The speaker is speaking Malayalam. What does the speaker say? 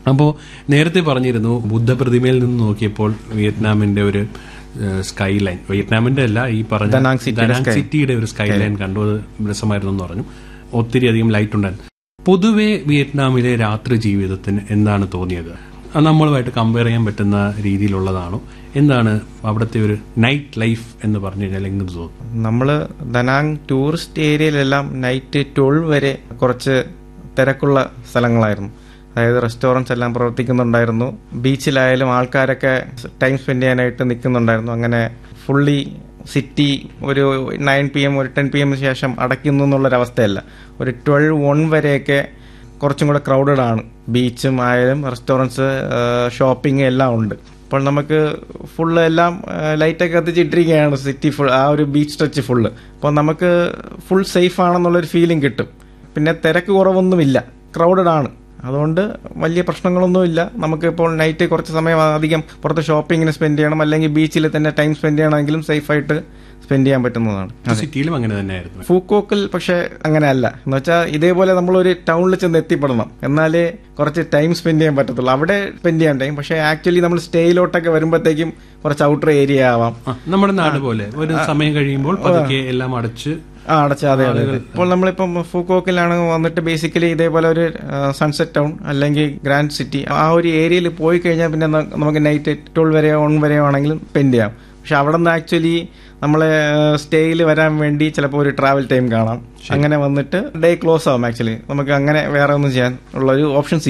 അപ്പോൾ നേരത്തെ പറഞ്ഞിരുന്നു ബുദ്ധപ്രതിമയിൽ നിന്ന് നോക്കിയപ്പോൾ വിയറ്റ്നാമിന്റെ ഒരു സ്കൈ ലൈൻ വിയറ്റ്നാമിന്റെ അല്ല ഈ പറഞ്ഞ ദനാങ് സിറ്റിയുടെ ദനാങ് sky. സിറ്റിയുടെ ഒരു സ്കൈ ലൈൻ കണ്ടു അത് രസമായിരുന്നു എന്ന് പറഞ്ഞു ഒത്തിരി അധികം ലൈറ്റ് ഉണ്ടായിരുന്നു പൊതുവെ വിയറ്റ്നാമിലെ രാത്രി ജീവിതത്തിന് എന്താണ് തോന്നിയത് അത് നമ്മളുമായിട്ട് കമ്പയർ ചെയ്യാൻ പറ്റുന്ന രീതിയിലുള്ളതാണോ എന്താണ് അവിടുത്തെ ഒരു നൈറ്റ് ലൈഫ് എന്ന് പറഞ്ഞു കഴിഞ്ഞാൽ എങ്ങനെ തോന്നുന്നു നമ്മൾ ദനാങ് ടൂറിസ്റ്റ് ഏരിയയിലെല്ലാം നൈറ്റ് ട്വൽവ് വരെ കുറച്ച് തിരക്കുള്ള സ്ഥലങ്ങളായിരുന്നു അതായത് റെസ്റ്റോറൻറ്റ്സ് എല്ലാം പ്രവർത്തിക്കുന്നുണ്ടായിരുന്നു ബീച്ചിലായാലും ആൾക്കാരൊക്കെ ടൈം സ്പെൻഡ് ചെയ്യാനായിട്ട് നിൽക്കുന്നുണ്ടായിരുന്നു അങ്ങനെ ഫുള്ളി സിറ്റി ഒരു നയൻ പി എം ഒരു ടെൻ പി എമ്മിന് ശേഷം അടയ്ക്കുന്നു എന്നുള്ളൊരവസ്ഥയല്ല ഒരു ട്വൽവ് വൺ വരെയൊക്കെ കുറച്ചും കൂടെ ക്രൗഡഡ് ആണ് ബീച്ചും ആയാലും റെസ്റ്റോറൻറ്റ്സ് ഷോപ്പിംഗ് എല്ലാം ഉണ്ട് അപ്പോൾ നമുക്ക് ഫുള്ള് എല്ലാം ലൈറ്റൊക്കെ കത്തിച്ചിട്ടിരിക്കുകയാണ് സിറ്റി ഫുൾ ആ ഒരു ബീച്ച് സ്ട്രെച്ച് ഫുള്ള് അപ്പോൾ നമുക്ക് ഫുൾ സേഫ് ആണെന്നുള്ളൊരു ഫീലിംഗ് കിട്ടും പിന്നെ തിരക്ക് കുറവൊന്നുമില്ല ക്രൗഡഡ് ആണ് അതുകൊണ്ട് വലിയ പ്രശ്നങ്ങളൊന്നുമില്ല നമുക്ക് ഇപ്പോൾ നൈറ്റ് കുറച്ച് സമയം അധികം പുറത്ത് ഷോപ്പിങ്ങിന് സ്പെൻഡ് ചെയ്യണം അല്ലെങ്കിൽ ബീച്ചിൽ തന്നെ ടൈം സ്പെൻഡ് ചെയ്യണമെങ്കിലും സേഫായിട്ട് സ്പെൻഡ് ചെയ്യാൻ പറ്റുന്നതാണ് സിറ്റിയിലും അങ്ങനെ തന്നെയായിരുന്നു ഫൂക്കോക്കിൽ പക്ഷെ അങ്ങനെ അല്ല എന്ന് വെച്ചാൽ ഇതേപോലെ നമ്മളൊരു ടൗണിൽ ചെന്ന് എത്തിപ്പെടണം എന്നാലേ കുറച്ച് ടൈം സ്പെൻഡ് ചെയ്യാൻ പറ്റത്തുള്ളൂ അവിടെ സ്പെൻഡ് ചെയ്യാൻ ടൈം പക്ഷെ ആക്ച്വലി നമ്മൾ സ്റ്റേയിലോട്ടൊക്കെ വരുമ്പോഴത്തേക്കും കുറച്ച് ഔട്ടർ ഏരിയ ആവാം ആ, നമ്മുടെ നാട് പോലെ ഒരു സമയം കഴിയുമ്പോൾ പതുക്കെ എല്ലാം അടച്ച് ആ അടച്ച അതെ അതെ അതെ. ഇപ്പോൾ നമ്മളിപ്പം ഫൂക്കോക്കിലാണ് വന്നിട്ട് ബേസിക്കലി ഇതേപോലെ ഒരു സൺസെറ്റ് ടൗൺ അല്ലെങ്കിൽ ഗ്രാൻഡ് സിറ്റി ആ ഒരു ഏരിയയിൽ പോയി കഴിഞ്ഞാൽ പിന്നെ ന- നമുക്ക് നൈറ്റ് ട്വൽവ് വരെയോ വൺ വരെയോ ആണെങ്കിലും സ്പെൻഡ് ചെയ്യാം പക്ഷെ അവിടെ നിന്ന് ആക്ച്വലി നമ്മളെ സ്റ്റേയിൽ വരാൻ വേണ്ടി ചിലപ്പോൾ ഒരു ട്രാവൽ ടൈം കാണാം അങ്ങനെ വന്നിട്ട് ഡേ ക്ലോസ് ആവും ആക്ച്വലി നമുക്ക് അങ്ങനെ വേറെ ഒന്നും ചെയ്യാൻ ഉള്ള ഒരു ഓപ്ഷൻ